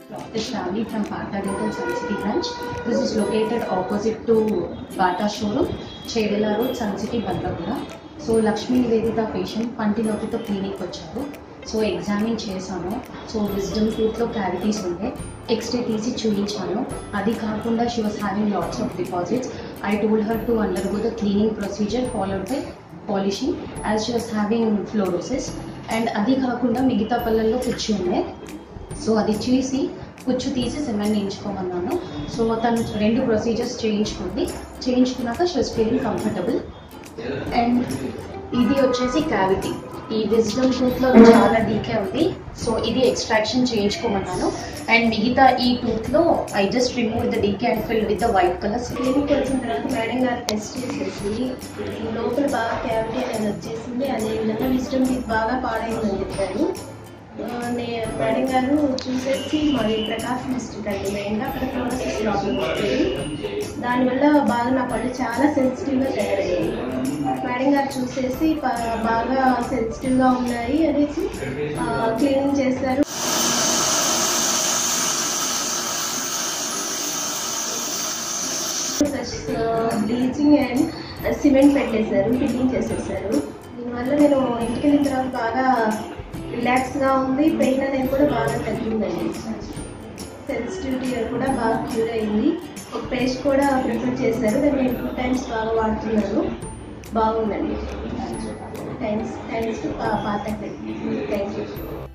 Dr. Shravani from Partha Dental Sun City branch. This is located opposite to Bata showroom, Chevela Road, Sun City, Balbagura. So Lakshmi Nivedita patient పంటి నొప్పితో clinic వచ్చారు so examine చేశాను so wisdom టూత్లో cavities ఉండే X ray తీసి చూపించాను అది కాకుండా she was having lots of deposits I told her to undergo the cleaning procedure followed by polishing as she was having fluorosis and అది కాకుండా మిగతా పళ్ళల్లో పుచ్చి ఉన్నాయి సో అది చూసి పుచ్చు తీసి సిమెంట్ వేయించుకోమన్నాను సో తను రెండు ప్రొసీజర్స్ చేయించుకుంది చేయించుకున్నాక she was feeling comfortable and ఇది వచ్చేసి క్యావిటీ ఈ విజ్డమ్ టూత్లో చాలా డీకే ఉంది సో ఇది ఎక్స్ట్రాక్షన్ చేయించుకోమన్నాను అండ్ మిగతా ఈ టూత్లో I just remove the decay and fill with the white colour clinic వచ్చిన తర్వాత మేడం గారు టెస్ట్ చేసేసి లోపల బాగా క్యావిటీ అనేది వచ్చేసింది అదేవిధంగా విజ్డమ్ టీత్ బాగా పాడైందని చెప్పారు ఆ, నే మేడం గారు చూసేసి మరి ప్రకాశం డిస్ట్రిక్ట్ అండి మెయిన్గా అక్కడ ఫ్లోరోసిస్ ప్రాబ్లం వస్తుంది దానివల్ల బాగా నా పళ్ళు చాలా సెన్సిటివ్గా తయారయ్యాయి మేడం గారు చూసేసి ప- బాగా సెన్సిటివ్గా ఉన్నాయి అనేసి క్లీనింగ్ చేశారు ప్లస్ బ్లీచింగ్ అండ్ సిమెంట్ పెట్టేశారు ఫిల్లింగ్ చేసేసారు దీనివల్ల నేను ఇంటికి వెళ్ళిన తర్వాత బాగా రిలాక్స్గా ఉంది పెయిన్ అనేది కూడా బాగా తగ్గిందండి సెన్సిటివిటీ కూడా బాగా క్యూర్ అయింది ఒక పేస్ట్ కూడా ప్రిఫర్ చేశారు దాన్ని నేను టూ టైమ్స్ బాగా వాడుతున్నాను బాగుందండి థ్యాంక్స్ థ్యాంక్స్ పాత థ్యాంక్ యూ